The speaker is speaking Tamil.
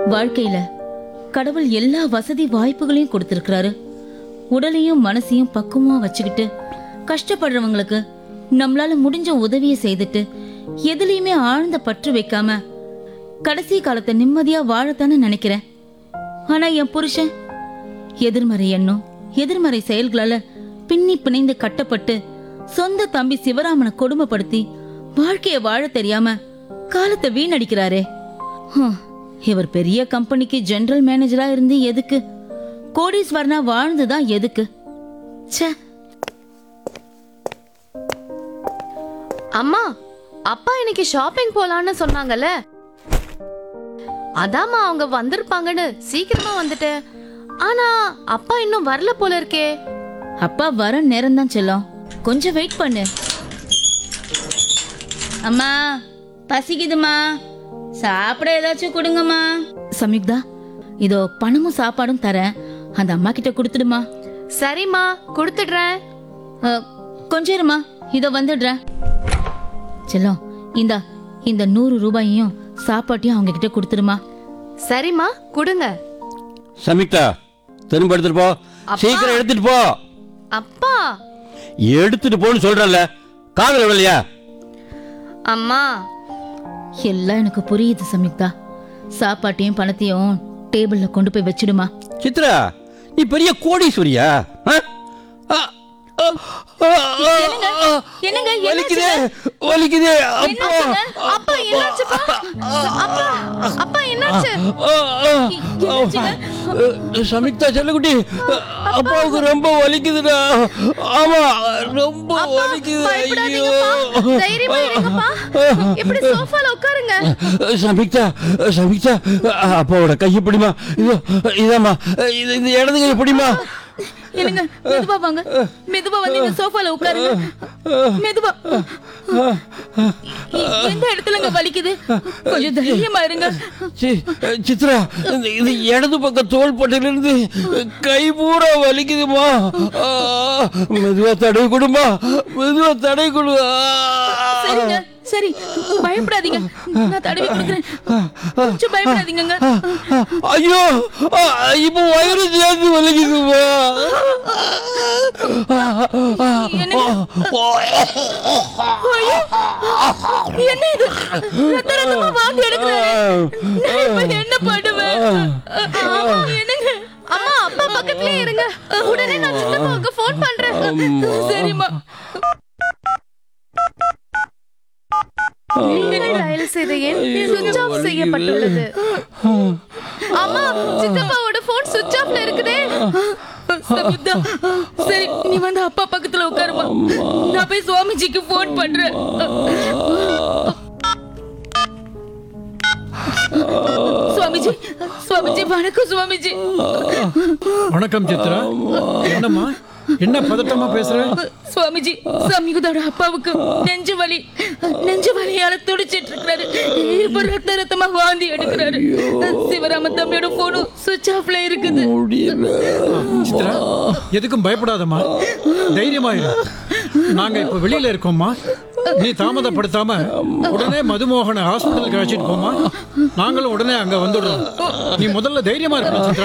வாழ்க்கையில கடவுள் எல்லா வசதி வாய்ப்புகளையும் கொடுத்திருக்கிறாரு உடலையும் மனசையும் பக்குவமா வச்சுக்கிட்டு கஷ்டப்படுறவங்களுக்கு நம்மளால முடிஞ்ச உதவியை செய்துட்டு எதுலயுமே ஆழ்ந்த பற்று வைக்காம கடைசி காலத்தை நிம்மதியா வாழத்தானே நினைக்கிறேன் ஆனா என் புருஷன் எதிர்மறை எண்ணம் எதிர்மறை செயல்களால பின்னி பிணைந்து கட்டப்பட்டு சொந்த தம்பி சிவராமனை கொடுமைப்படுத்தி வாழ்க்கைய வாழ தெரியாம காலத்தை வீணடிக்கிறாரே ஹம், இவர் பெரிய கம்பெனிக்கு ஜெனரல் மேனேஜரா இருந்து எதுக்கு கோடீஸ்வரனா வாழ்ந்துதான் எதுக்கு ச்சே அம்மா அப்பா இன்னைக்கு ஷாப்பிங் போலான்னு சொன்னாங்கல்ல அதாம்மா அவங்க வந்திருப்பாங்கன்னு சீக்கிரமா வந்துட்டேன் ஆனா அப்பா இன்னும் வரல போல இருக்கே அப்பா வர நேரம் தான் செல்லம் கொஞ்சம் வெயிட் பண்ணு அம்மா பசிக்குதுமா சாப்பிட ஏதாச்சும் கொடுங்கம்மா சம்யுக்தா இதோ பணமும் சாப்பாடும் தரேன் அந்த அம்மா கிட்ட கொடுத்துடுமா சரிம்மா கொடுத்துடுறேன் அ, கொஞ்சம் இருமா இதோ வந்துடுறேன் செல்லம் இந்தா இந்த நூறு ரூபாயையும் சாப்பாட்டையும் அவங்க கிட்ட கொடுத்துடுமா சரிம்மா கொடுங்க சமிக்தா திரும்ப எடுத்துட்டு போ சீக்கிரம் எடுத்துட்டு போ அப்பா எடுத்துட்டு போன்னு சொல்றல காதல இல்லையா அம்மா எல்லாம் எனக்கு புரியுது சம்யுக்தா சாப்பாட்டையும் பணத்தையும் டேபிள்ல கொண்டு போய் வச்சிடுமா சித்ரா நீ பெரிய கோடீஸ்வரியா ஆ? ஆ, ஆ, ஆ, ஆ, ஆ, என்னங்க, வலிக்குதே வலிக்குதே அப்பா அப்பா என்னாச்சுப்பா அப்பா அப்பா என்னாச்சு ஆ, ஆ, ஆ. சமிக்தா செல்லக்குட்டி அப்பாவுக்கு ரொம்ப வலிக்குதுடா ஆமா ரொம்ப வலிக்குது பயப்படாதீங்கப்பா தைரியமா இருங்கப்பா இப்படி சோஃபால உட்காருங்க சமிக்தா சமிக்தா அப்பாவோட கையை பிடிமா இதோ இதாம்மா இது இந்த இடது கையை பிடிமா என்னங்க மெதுவா வாங்க மெதுவா வந்து இந்த சோஃபால உட்காருங்க மெதுவா எ- எந்த இடத்துலங்க வலிக்குது கொஞ்சம் தைரியமா இருங்க சி- சித்ரா இந்த- இது இடது பக்கம் தோள் பட்டையிலிருந்து கை பூரா வலிக்குதுமா ஆ, மெதுவா தடவை கொடுமா மெதுவா தடவை கொடு ஆ. சரிங்க சரி பயப்படாதீங்க நான் தடவி கொடுக்குறேன் கொஞ்சம் பயப்படாதீங்கங்க ஐயோ ஆ, இப்போ வயிறு சேர்ந்து வலிக்குதுமா ஐயோ, என்ன இது ரத்த ரத்தமா வாந்தி எடுக்கிறாரு நான் இப்ப என்ன பண்ணுவேன் என்னங்க அம்மா அப்பா பக்கத்துலயே இருங்க உடனே நான் சித்தப்பாவுக்கு ஃபோன் பண்றேன் சரிம்மா நீங்கள் டயல் செய்த எண் சுவிட்ச் ஆஃப் செய்யப்பட்டுள்ளது அம்மா சித்தப்பாவோட போன் சுவிட்ச் ஆஃப்ல இருக்குதே சமிதா சரி நீ வந்து அப்பா பக்கத்துல உட்காருமா நான் போய் சுவாமிஜிக்கு ஃபோன் பண்றேன் சுவாமிஜி சுவாமிஜி வணக்கம் சுவாமிஜி வணக்கம் சித்ரா என்னம்மா என்ன பதட்டமா பேசுற சுவாமிஜி சமிகுதோட அப்பாவுக்கு நெஞ்சு வலி நெஞ்சு வலியால துடிச்சிட்டு இருக்கிறாரு இப்ப ரத்த ரத்தமா வாந்தி எடுக்கிறாரு சிவராம தம்பியோட போனும் சுவிட்ச் ஆஃப்ல இருக்குது சித்ரா எதுக்கும் பயப்படாதம்மா தைரியமா இரு நாங்க இப்ப வெளியில இருக்கோம்மா நீ தாமதப்படுத்தாம உடனே மதுமோகனை ஹாஸ்பிட்டலுக்கு அழைச்சிட்டு போமா நாங்களும் உடனே அங்க வந்துடுறோம் நீ முதல்ல தைரியமா இருக்கணும் சித்ரா